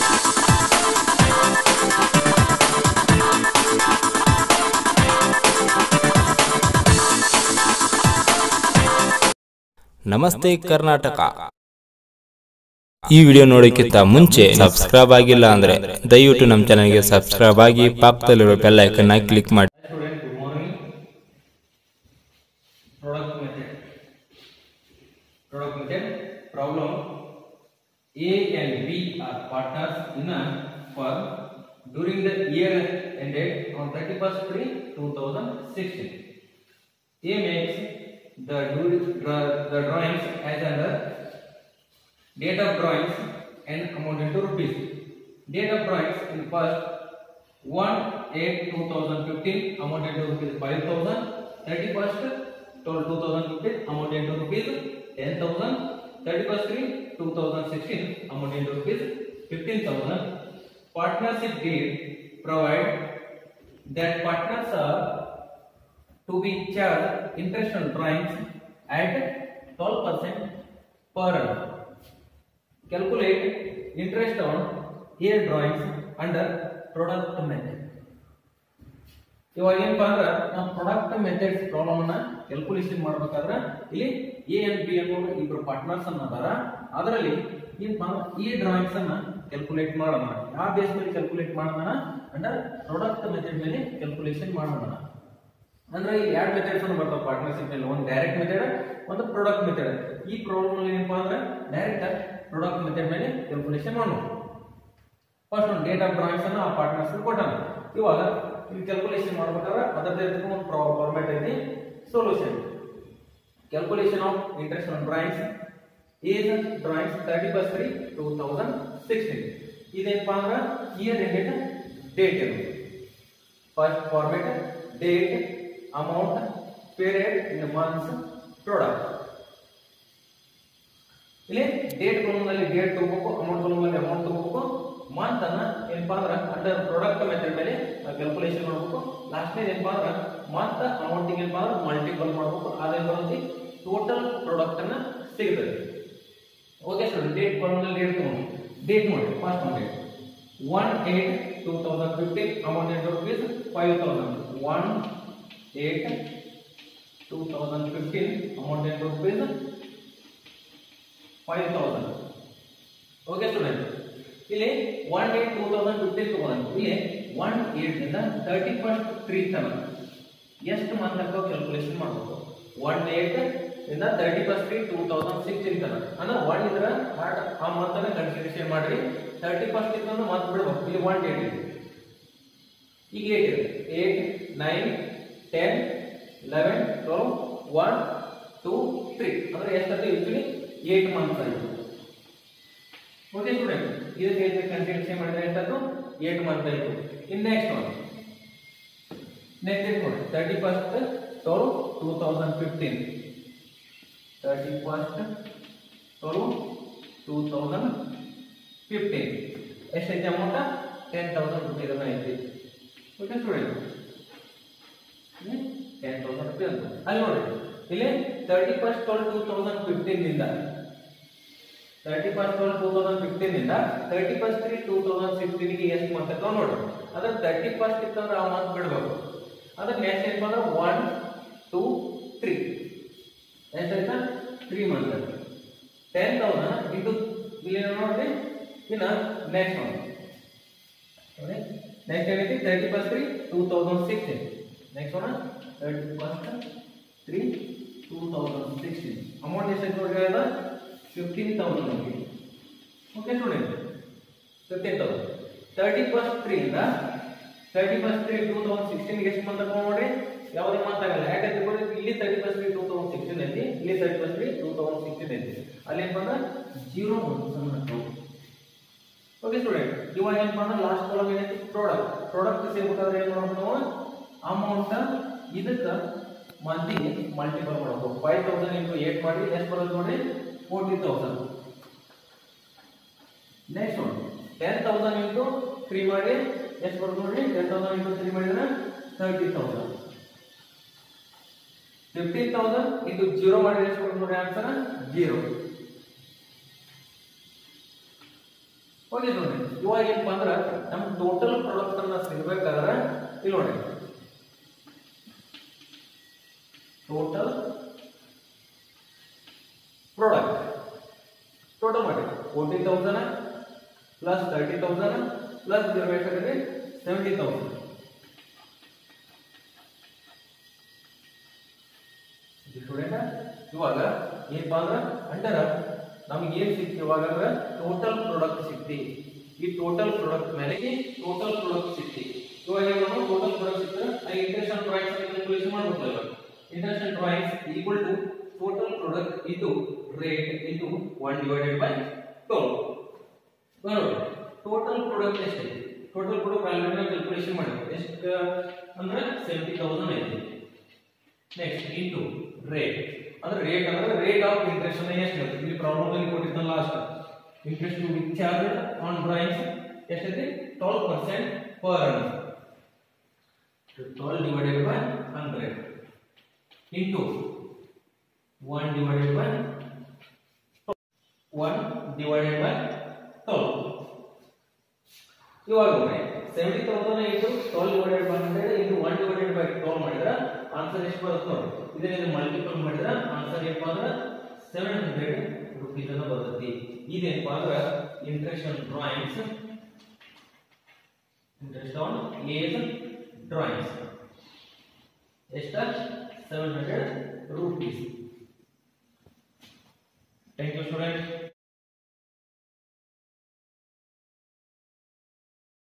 ನಮಸ್ತೆ ಕರ್ನಾಟಕ ಈ ವಿಡಿಯೋ ನೋಡೋಕ್ಕಿಂತ ಮುಂಚೆ ಸಬ್ಸ್ಕ್ರೈಬ್ ಆಗಿಲ್ಲ ಅಂದ್ರೆ ದಯವಿಟ್ಟು ನಮ್ಮ ಚಾನಲ್ಗೆ ಸಬ್ಸ್ಕ್ರೈಬ್ ಆಗಿ ಪಕ್ಕದಲ್ಲಿರೋ ಬೆಲ್ ಐಕನ್ ಕ್ಲಿಕ್ ಮಾಡಿ Student, good morning. Product method. Product method problem. A and B are partners in a firm during the year ended on 31st May 2016. A makes the, dur- dra- the drawings as under date of drawings and amount into rupees. Date of drawings in first 1 8 2015 amount into rupees 5000 31st 12 2015 amount into rupees 10000 31st 3 2016 amount into rupees 15000 partnership deed provide that partners are to be charged interest on drawings at 12% per annum calculate interest on air drawings under product method ಇವಾಗ ಏನಪ್ಪಾ ಅಂದ್ರೆ ನಾವು product methods problem ಅನ್ನ calculation ಮಾಡ್ಬೇಕಾದ್ರೆ ಇಲ್ಲಿ A and B ಅನ್ನೋ ಇಬ್ರು partners ಅನ್ನ ಅದಾರ ಅದರಲ್ಲಿ ಏನಪ್ಪಾ ಅಂದ್ರೆ ಈ ಡ್ರಾಯಿಂಗ್ಸ್ ಅನ್ನ ಕ್ಯಾಲ್ಕುಲೇಟ್ ಮಾಡೋಣ ಯಾವ ಬೇಸ್ ಮೇಲೆ ಕ್ಯಾಲ್ಕುಲೇಟ್ ಮಾಡೋಣ ಅಂಡರ್ ಪ್ರಾಡಕ್ಟ್ ಮೆಥಡ್ ಮೇಲೆ ಕ್ಯಾಲ್ಕುಲೇಷನ್ ಮಾಡೋಣ ಅಂದ್ರೆ ಈ ಎರಡು ಮೆಥಡ್ಸ್ ಅನ್ನು ಬರ್ತಾವ ಪಾರ್ಟ್ನರ್ಶಿಪ್ ಮೇಲೆ ಒಂದು ಡೈರೆಕ್ಟ್ ಮೆಥಡ್ ಒಂದು ಪ್ರಾಡಕ್ಟ್ ಮೆಥಡ್ ಈ ಪ್ರಾಬ್ಲಮ್ ಅಲ್ಲಿ ಏನಪ್ಪಾ ಅಂದ್ರೆ ಡೈರೆಕ್ಟ್ ಪ್ರಾಡಕ್ಟ್ ಮೆಥಡ್ ಮೇಲೆ ಕ್ಯಾಲ್ಕುಲೇಷನ್ ಮಾಡೋಣ ಫಸ್ಟ್ ಒಂದು ಡೇಟ್ ಆಫ್ ಡ್ರಾಯಿಂಗ್ಸ್ ಅನ್ನ ಆ ಪಾರ್ಟ್ನರ್ಸ್ ಕೊಟ್ಟಾನ ಇವಾಗ ಇಲ್ಲಿ ಕ್ಯಾಲ್ಕುಲೇಷನ್ ಮಾಡ್ಬೇಕಾದ್ರೆ ಅದರದೇ ಒಂದು ಫಾರ್ಮ್ಯಾಟ್ ಐತಿ solution calculation of interest on drawings is drawings thirty first three two thousand sixteen ಇದೇನಪ್ಪ ಅಂದ್ರೆ ಇಯರ್ ಎಂಡೆಡ್ ಡೇಟ್ ಇದು first format date amount period in months product ಇಲ್ಲಿ ಡೇಟ್ ಕಾಲಮ್ನಲ್ಲಿ ಡೇಟ್ ತಗೋಬೇಕು ಅಮೌಂಟ್ ಕಾಲಮ್ನಲ್ಲಿ ಅಮೌಂಟ್ ತಗೋಬೇಕು ಮಂತ್ ಅನ್ನ ಏನಪ್ಪಾ ಅಂದ್ರೆ ಅಂಡರ್ ಪ್ರಾಡಕ್ಟ್ ಮೆಥಡ್ ಮೇಲೆ ಕ್ಯಾಲ್ಕುಲೇಷನ್ ಮಾಡಬೇಕು ಲಾಸ್ಟ್ ಏನಪ್ಪಾ ಅಂದ್ರೆ ಮಂತ್ ಅಮೌಂಟ್ ಏನಪ್ಪಾ ಅಂದ್ರೆ ಮಲ್ಟಿಪಲ್ ಮಾಡಬೇಕು ಅದೇನ್ ಬರುತ್ತೆ ಟೋಟಲ್ ಪ್ರಾಡಕ್ಟ್ ಅನ್ನ ಸಿಗ್ತದೆ ಓಕೆ ಸರ್ ಡೇಟ್ ಕಾಲಮ್ನಲ್ಲಿ ಡೇಟ್ ತಗೊಂಡು ಡೇಟ್ ನೋಡಿ first one date one eight two thousand fifteen amount ಎಷ್ಟು rupees five thousand one eight two thousand fifteen amount ಎಷ್ಟು rupees five thousand okay student ಇಲ್ಲಿ one eight two thousand fifteen ತಗೊಂಡು ಇಲ್ಲಿ one eight ಇಂದ thirty first three ತನಕ ಎಷ್ಟು month ಅಂತ calculation ಮಾಡಬೇಕು ಒನ್ ಏಟ್ ಇಂದ thirty first three two thousand sixteen ತನಕ ಅಂದ್ರೆ ಒನ್ ಇದ್ರ ಆ- ಆ ಮಂತ್ ಅನ್ನ ಕನ್ಸಿಡರೇಷನ್ ಮಾಡ್ರಿ ತರ್ಟಿ ಫಸ್ಟ್ ಇತ್ತು ಮಂತ್ ಬಿಡ್ಬೇಕು ಇಲ್ಲಿ ಒನ್ ಏಟ್ ಇದೆ ಈಗ ಏಟ್ ಇದೆ eight nine ten eleven twelve one two three ಅಂದ್ರೆ ಎಷ್ಟಾಯ್ತು ಯೂಶ್ವಲಿ ಏಟ್ ಮಂತ್ಸ್ ಆಯಿತು ಓಕೆ ಸ್ಟೂಡೆಂಟ್ ಇದಕ್ಕೆ ಕನ್ಸಿಡರೇಷನ್ ಮಾಡಿದ್ರೆ ಎಷ್ಟಾಯ್ತು ಏಟ್ ಮಂತ್ ಆಯಿತು ಇನ್ ನೆಕ್ಸ್ಟ್ ಒನ್ ನೆಕ್ಸ್ಟ್ ಏನು ನೋಡಿ thirty first twelve two thousand fifteen thirty first twelve two thousand fifteen ಎಷ್ಟೈತೆ ಅಮೌಂಟ್ ಟೆನ್ ತೌಸಂಡ್ ರುಪೀಸ್ ಐತಿ okay student ten thousand rupees ಅಂತ ಅಲ್ಲಿ ನೋಡಿ ಇಲ್ಲಿ thirty first twelve two thousand fifteen ನಿಂದ thirty first twelve two thousand fifteen ನಿಂದ thirty first three two thousand ಸಿಕ್ಸ್ಟೀನ್ಗೆ ಎಷ್ಟು ಮಂತ್ ಇರ್ತಾವ ನೋಡ್ರಿ ಅದ್ರ ತರ್ಟಿ ಫಸ್ಟ್ ಇತ್ತಂದ್ರೆ ಆ ಮಂತ್ ಬಿಡ್ಬೇಕು ಅದ್ರ ನೆಕ್ಸ್ಟ್ ಏನಪ್ಪ ಅಂದ್ರೆ ಒನ್ ಟೂ ತ್ರೀ ಎಷ್ಟಾಯ್ತಾ three month ten thousand into ಇಲ್ಲಿ ನೋಡ್ರಿ ಇನ್ನ ನೆಕ್ಸ್ಟ್ ಒನ್ ನೆಕ್ಸ್ಟ್ ಏನೈತಿ thirty first three two thousand sixteen next one thirty first three two thousand sixteen amount ಎಷ್ಟೈತೆ ನೋಡ್ರಿ ಅದ ಫಿಫ್ಟೀನ್ ತೌಸಂಡ್ ಹೋಗಿ okay student fifteen thousand thirty first three ಇಂದ thirty first three two thousand ಸಿಕ್ಸ್ಟೀನ್ಗೆ ಎಷ್ಟು month ತಗೊಂಡು ನೋಡ್ರಿ ಯಾವುದೇ ಮಂತ್ ಆಗಲ್ಲ ಯಾಕಂದ್ರೆ ಇವಾಗ ಇಲ್ಲಿ thirty first three two thousand sixteen ಐತಿ ಇಲ್ಲಿ thirty first three two thousand sixteen ಐತಿ ಅಲ್ಲಿ ಏನಪ್ಪ ಅಂದ್ರೆ ಜೀರೋ ಮಂತ್ಸ್ ಓಕೆ ಸ್ಟೂಡೆಂಟ್ ಇವಾಗ ಏನಪ್ಪ ಅಂದ್ರೆ ಲಾಸ್ಟ್ ಕಾಲಮ್ ಏನೈತಿ ಪ್ರಾಡಕ್ಟ್ ಪ್ರಾಡಕ್ಟ್ ಸೇರ್ಬೇಕಾದ್ರೆ ಏನು ಮಾಡ್ಬೇಕು ನಾವು ಅಮೌಂಟ್ ಇದಕ್ಕೆ ಮಂತ್ಲಿಗೆ ಮಲ್ಟಿಪಲ್ ಮಾಡಬೇಕು ಫೈವ್ ತೌಸಂಡ್ ಇಂಟು ಏಟ್ ಮಾಡಿ ಎಷ್ಟು ಬರೋದು ನೋಡಿ ಫೋರ್ಟಿ ತೌಸಂಡ್ ನೆಕ್ಸ್ಟ್ ನೋಡಿ ಟೆನ್ ತೌಸಂಡ್ ಇಂಟು ತ್ರೀ ಮಾಡಿ ಎಷ್ಟು ಬರೋದು ನೋಡಿ ಟೆನ್ ತೌಸಂಡ್ ಇಂಟು ತ್ರೀ ಮಾಡಿದ್ರೆ thirty thousand fifteen thousand into zero ಮಾಡಿ ಎಷ್ಟು ಬರೋದು ನೋಡಿ ಆನ್ಸರ್ ಜೀರೋ ಓಕೆ ನೋಡಿ ಇವಾಗ ಏನಪ್ಪ ಅಂದ್ರೆ ನಮ್ಮ ಟೋಟಲ್ ಪ್ರಾಡಕ್ಟ್ ಅನ್ನ ಸಿಗ್ಬೇಕಾದ್ರೆ ಇಲ್ಲಿ ನೋಡಿ ಟೋಟಲ್ ಪ್ರಾಡಕ್ಟ್ ಟೋಟಲ್ ಮಾಡಿ forty thousand plus thirty thousand plus ಇರಬೇಕಾದ್ರೆ ಸೆವೆಂಟಿ ತೌಸಂಡ್ ಸ್ಟೂಡೆಂಟ್ ಇವಾಗ ಏನಪ್ಪಾ ಅಂದ್ರೆ ಅಂಡರ್ ನಮ್ಗೆ ಏನ್ ಸಿಕ್ತಿ ಇವಾಗ ಅಂದ್ರೆ ಟೋಟಲ್ ಪ್ರಾಡಕ್ಟ್ ಸಿಕ್ತಿ ಈ ಟೋಟಲ್ ಪ್ರಾಡಕ್ಟ್ ಮೇಲೆ ಟೋಟಲ್ ಪ್ರಾಡಕ್ಟ್ ಸಿಕ್ತಿ ಇವಾಗ ಏನ್ ನಾವು ಟೋಟಲ್ ಪ್ರಾಡಕ್ಟ್ ಸಿಕ್ತರೆ ಆ ಇಂಟ್ರೆಸ್ಟ್ ಅಂಡ್ ಡ್ರಾಯಿಂಗ್ಸ್ ಕ್ಯಾಲ್ಕುಲೇಷನ್ ಮಾಡ್ಬೇಕು ಇವಾಗ interest and drawings equal to total product into rate into one divided by twelve ಬರೋದು ಟೋಟಲ್ ಪ್ರಾಡಕ್ಟ್ ಎಷ್ಟೈತಿ ಟೋಟಲ್ ಪ್ರಾಡಕ್ಟ್ ಆಲ್ರೆಡಿ ನಾವು ಕ್ಯಾಲ್ಕುಲೇಷನ್ ಮಾಡಿದ್ವಿ ಎಷ್ಟು ಅಂದ್ರೆ ಸೆವೆಂಟಿ ತೌಸಂಡ್ ಐತಿ ನೆಕ್ಸ್ಟ್ ಇಂಟು ರೇಟ್ ಅಂದ್ರೆ ರೇಟ್ ಅಂದ್ರೆ ರೇಟ್ ಆಫ್ ಇಂಟ್ರೆಸ್ಟ್ ಅನ್ನ ಎಷ್ಟು ಇರುತ್ತೆ ಇಲ್ಲಿ ಪ್ರಾಬ್ಲಮ್ ಅಲ್ಲಿ ಕೊಟ್ಟಿದ್ದಲ್ಲ last interest to be charge on drawings ಎಷ್ಟೈತಿ twelve percent per annum twelve divided by hundred into one divided by one divided by twelve ಇವಾಗ seventy thousand into twelve divided by hundred into one divided by twelve ಮಾಡಿದ್ರೆ answer ಎಷ್ಟು ಬರುತ್ತೆ ನೋಡಿ ಇದರಿಂದ multiple ಮಾಡಿದ್ರೆ answer ಏನಪ್ಪಾ ಅಂದ್ರೆ seven hundred rupees ಅನ್ನ ಬರ್ತೈತಿ ಇದೇನಪ್ಪ ಅಂದ್ರೆ interest on drawings interest on age drawings ಎಷ್ಟ seven hundred rupees thank you student